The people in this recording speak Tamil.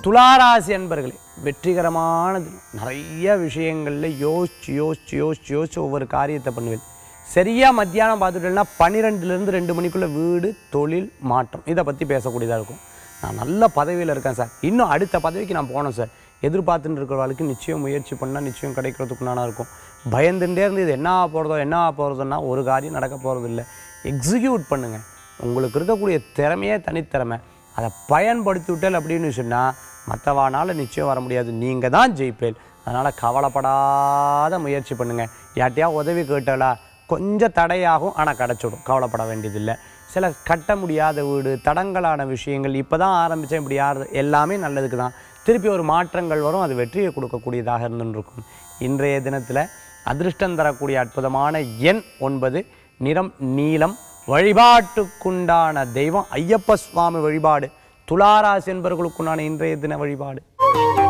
துளாராசி அன்பர்களே வெற்றிகரமானது நிறைய விஷயங்களில் யோசிச்சு யோசிச்சு யோசிச்சு யோசிச்சு ஒவ்வொரு காரியத்தை பண்ணுவேன் சரியாக மத்தியானம் பார்த்துட்டேன்னா பன்னிரெண்டுலேருந்து ரெண்டு மணிக்குள்ளே வீடு தொழில் மாற்றம் இதை பற்றி பேசக்கூடியதாக இருக்கும் நான் நல்ல பதவியில் இருக்கேன் சார் இன்னும் அடுத்த பதவிக்கு நான் போனேன் சார் எதிர்பார்த்துட்டு இருக்கிறவளுக்கு நிச்சயம் முயற்சி பண்ணால் நிச்சயம் கிடைக்கிறதுக்குண்டான இருக்கும் பயந்துட்டே இருந்து இது என்ன ஆக போகிறதோ என்ன ஆக போகிறதுன்னா ஒரு காரியம் நடக்க போகிறது இல்லை எக்ஸிக்யூட் பண்ணுங்கள் உங்களுக்கு இருக்கக்கூடிய திறமையே தனித்திறமை அதை பயன்படுத்தி விட்டல் அப்படின்னு சொன்னால் மற்றவானால நிச்சயம் வர முடியாது நீங்கள் தான் ஜெயிப்பேல் அதனால் கவலைப்படாத முயற்சி பண்ணுங்கள் யார்ட்டையா உதவி கேட்டாலா கொஞ்சம் தடையாகும் ஆனால் கிடச்சிடும் கவலைப்பட வேண்டியதில்லை சில கட்ட முடியாத வீடு தடங்கலான விஷயங்கள் இப்போ தான் ஆரம்பித்தேன் இப்படி யார் எல்லாமே நல்லதுக்கு தான் திருப்பி ஒரு மாற்றங்கள் வரும் அது வெற்றியை கொடுக்கக்கூடியதாக இருந்துருக்கும் இன்றைய தினத்தில் அதிர்ஷ்டம் தரக்கூடிய அற்புதமான எண் ஒன்பது நிறம் நீலம் வழிபாட்டுக்குண்டான தெய்வம் ஐயப்ப சுவாமி வழிபாடு துளாராசி என்பவர்களுக்குண்டான இன்றைய தின வழிபாடு